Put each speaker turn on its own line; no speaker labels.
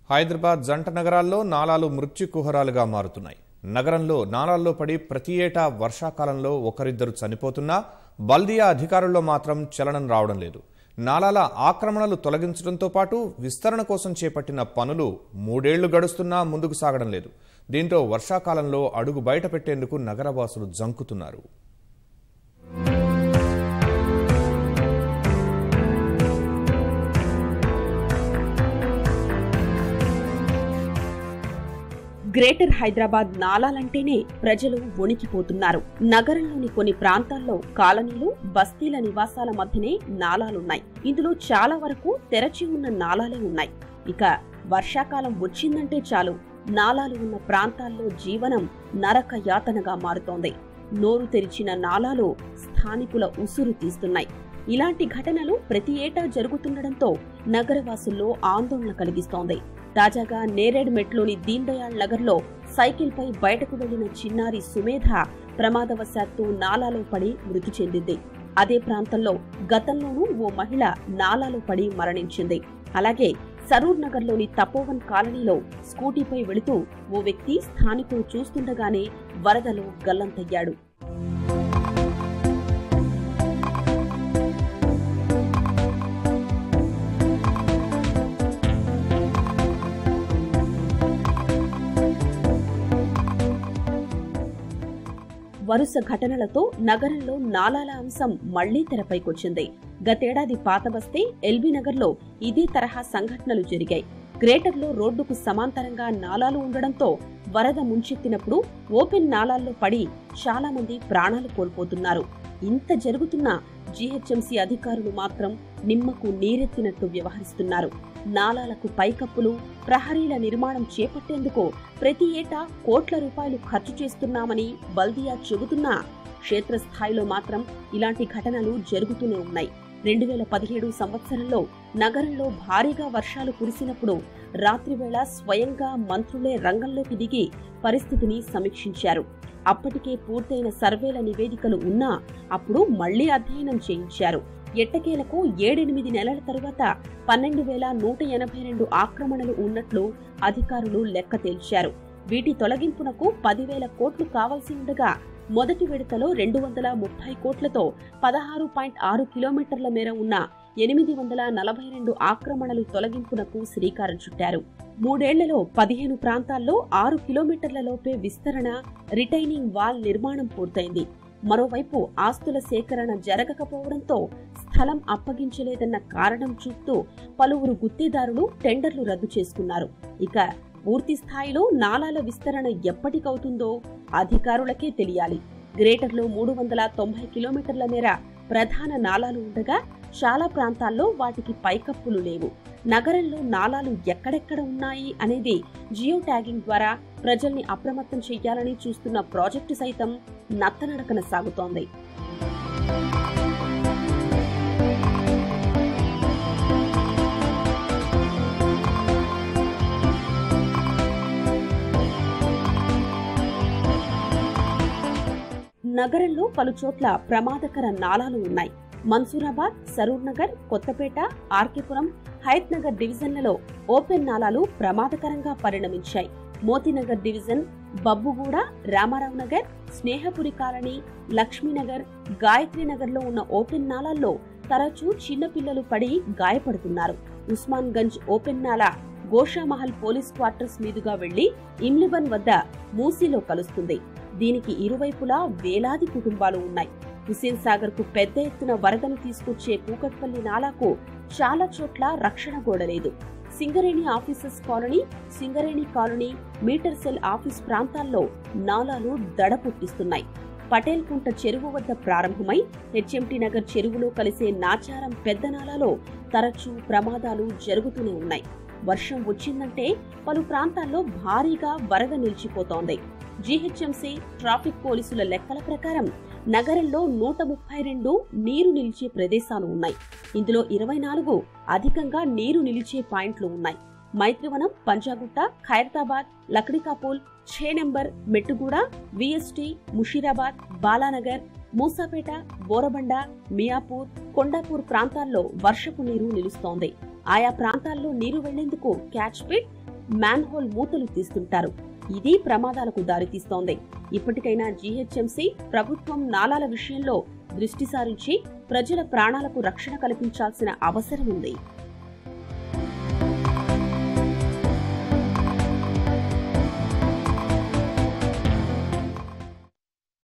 హైదరాబాద్ జంట నగరాల్లో నాలాలు మృత్యుకుహరాలుగా మారుతున్నాయి నగరంలో నాలాల్లో పడి ప్రతి ఏటా వర్షాకాలంలో ఒకరిద్దరు చనిపోతున్నా బల్దియా అధికారుల్లో మాత్రం చలనం రావడం లేదు నాలాల ఆక్రమణలు తొలగించడంతో పాటు విస్తరణ కోసం చేపట్టిన పనులు మూడేళ్లు గడుస్తున్నా ముందుకు సాగడం లేదు దీంతో వర్షాకాలంలో అడుగు బయట పెట్టేందుకు నగరవాసులు జంకుతున్నారు
గ్రేటర్ హైదరాబాద్ నాలాలంటేనే ప్రజలు వణికిపోతున్నారు నగరంలోని కొన్ని ప్రాంతాల్లో కాలనీలు బస్తీల నివాసాల మధ్యనే నాలాలున్నాయి ఇందులో చాలా వరకు తెరచి ఉన్న నాలాలే ఉన్నాయి ఇక వర్షాకాలం వచ్చిందంటే చాలు నాలాలు ఉన్న ప్రాంతాల్లో జీవనం నరక యాతనగా మారుతోంది నోరు తెరిచిన నాలాలు స్థానికుల ఉసురు తీస్తున్నాయి ఇలాంటి ఘటనలు ప్రతి ఏటా జరుగుతుండటంతో నగరవాసుల్లో ఆందోళన కలిగిస్తోంది తాజాగా నేరేడ్ మెట్లోని దీన్ దయాళ్ నగర్లో సైకిల్పై బయటకు వెళ్లిన చిన్నారి సుమేధ ప్రమాదవశాత్తు నాలాలో పడి మృతి చెందింది అదే ప్రాంతంలో గతంలోనూ ఓ మహిళ నాలాలో పడి మరణించింది అలాగే సరూర్ నగర్లోని తపోవన్ కాలనీలో స్కూటీపై వెళుతూ ఓ వ్యక్తి స్థానికులు చూస్తుండగానే వరదలో గల్లంతయ్యాడు వరుస ఘటనలతో నగరంలో నాలాల అంశం మళ్లీ తెరపైకొచ్చింది గతేడాది పాతబస్తీ ఎల్బీ నగర్లో ఇదే తరహా సంఘటనలు జరిగాయి గ్రేటర్లో రోడ్డుకు సమాంతరంగా నాలాలు ఉండడంతో వరద ముంచెత్తినప్పుడు ఓపెన్ నాలాల్లో పడి చాలా మంది ప్రాణాలు కోల్పోతున్నారు ఇంత జరుగుతున్నా జీహెచ్ఎంసీ అధికారులు మాత్రం నిమ్మకు నీరెత్తినట్టు వ్యవహరిస్తున్నారు నాలాలకు పైకప్పులు ప్రహరీల నిర్మాణం చేపట్టేందుకు ప్రతి ఏటా కోట్ల రూపాయలు ఖర్చు చేస్తున్నామని బల్దియా చెబుతున్నా క్షేత్రస్థాయిలో మాత్రం ఇలాంటి ఘటనలు జరుగుతూనే ఉన్నాయి రెండు వేల పదిహేడు సంవత్సరంలో నగరంలో భారీగా వర్షాలు కురిసినప్పుడు రాత్రివేళ స్వయంగా మంత్రులే రంగంలోకి దిగి పరిస్థితిని సమీక్షించారు అప్పటికే పూర్తయిన సర్వేల నివేదికలు ఉన్నా అప్పుడు మళ్లీ అధ్యయనం చేయించారు ఎట్టకేలకు ఏడెనిమిది నెలల తరువాత పన్నెండు వేల నూట ఎనభై రెండు ఆక్రమణలు ఉన్నట్లు అధికారులు లెక్క తేల్చారు వీటి తొలగింపునకు పదివేల కోట్లు కావాల్సి ఉండగా మొదటి విడతలో రెండు వందల ముప్పై కోట్లతో పదహారు పాయింట్ ఆరు కిలోమీటర్ల మేర ఉన్న ఎనిమిది వందల నలభై రెండు ఆక్రమణలు తొలగింపునకు శ్రీకారం చుట్టారు మూడేళ్లలో పదిహేను ప్రాంతాల్లో ఆరు కిలోమీటర్ల లోపే విస్తరణ రిటైనింగ్ వాల్ నిర్మాణం పూర్తయింది మరోవైపు ఆస్తుల సేకరణ జరగకపోవడంతో స్థలం అప్పగించలేదన్న కారణం చూపుతూ పలువురు గుత్తేదారులు టెండర్లు రద్దు చేసుకున్నారు ఇక పూర్తి స్థాయిలో నాలాల విస్తరణ ఎప్పటికవుతుందో అధికారులకే తెలియాలి గ్రేటర్లో మూడు వందల తొంభై కిలోమీటర్ల మేర ప్రధాన నాలాలు ఉండగా చాలా ప్రాంతాల్లో వాటికి పైకప్పులు లేవు నగరంలో నాలాలు ఎక్కడెక్కడ ఉన్నాయి అనేది జియో ట్యాగింగ్ ద్వారా ప్రజల్ని అప్రమత్తం చేయాలని చూస్తున్న ప్రాజెక్టు సైతం నత్తనడకన సాగుతోంది నగరంలో పలుచోట్ల ప్రమాదకర నాలాలు ఉన్నాయి మన్సూరాబాద్ సరూర్ నగర్ కొత్తపేట ఆర్కేపురం హైత్ నగర్ డివిజన్లలో ఓపెన్ నాలాలు ప్రమాదకరంగా పరిణమించాయి మోతీనగర్ డివిజన్ బబ్బుగూడ రామారావు నగర్ స్నేహపురి కాలనీ లక్ష్మీనగర్ గాయత్రి నగర్ లో ఉన్న ఓపెన్ నాలాల్లో తరచూ చిన్నపిల్లలు పడి గాయపడుతున్నారు ఉస్మాన్ గంజ్ ఓపెన్ నాలా గోషామహల్ పోలీస్ క్వార్టర్స్ మీదుగా వెళ్లి ఇమ్లిబన్ వద్ద మూసీలో కలుస్తుంది దీనికి ఇరువైపులా వేలాది కుటుంబాలు ఉన్నాయి హుసేన్ సాగర్ కు పెద్ద ఎత్తున వరదను తీసుకొచ్చే పూకట్పల్లి నాలాకు చాలా చోట్ల రక్షణ గోడ లేదు Singareni officers colony Singareni colony meter cell office ప్రాంతాల్లో నాలాలు దడ పుట్టిస్తున్నాయి పటేల్ కుంట చెరువు వద్ద ప్రారంభమై హెచ్ఎంటీ నగర్ చెరువులో కలిసే నాచారం పెద్ద నాలాలో తరచూ ప్రమాదాలు జరుగుతూనే ఉన్నాయి వర్షం వచ్చిందంటే పలు ప్రాంతాల్లో భారీగా వరద నిలిచిపోతోంది జీహెచ్ఎంసీ ట్రాఫిక్ పోలీసుల లెక్కల ప్రకారం నగరంలో నూట ముప్పై రెండు నీరు నిలిచే ప్రదేశాలు ఉన్నాయి ఇందులో ఇరవై నాలుగు అధికంగా నీరు నిలిచే పాయింట్లు ఉన్నాయి మైత్రివనం పంజాగుట్ట ఖైరతాబాద్ లక్డికాపూల్ ఛే నెంబర్ మెట్టుగూడ విఎస్టీ ముషీరాబాద్ బాలానగర్ మూసాపేట బోరబండ మియాపూర్ కొండాపూర్ ప్రాంతాల్లో వర్షపు నీరు నిలుస్తోంది ఆయా ప్రాంతాల్లో నీరు వెళ్లేందుకు క్యాచ్ పిట్ మ్యాన్హోల్ మూతలు తీస్తుంటారు ఇది ప్రమాదాలకు దారితీస్తోంది ఇప్పటికైనా జీహెచ్ఎంసీ ప్రభుత్వం నాలాల విషయంలో దృష్టి సారించి ప్రజల ప్రాణాలకు రక్షణ కల్పించాల్సిన అవసరం ఉంది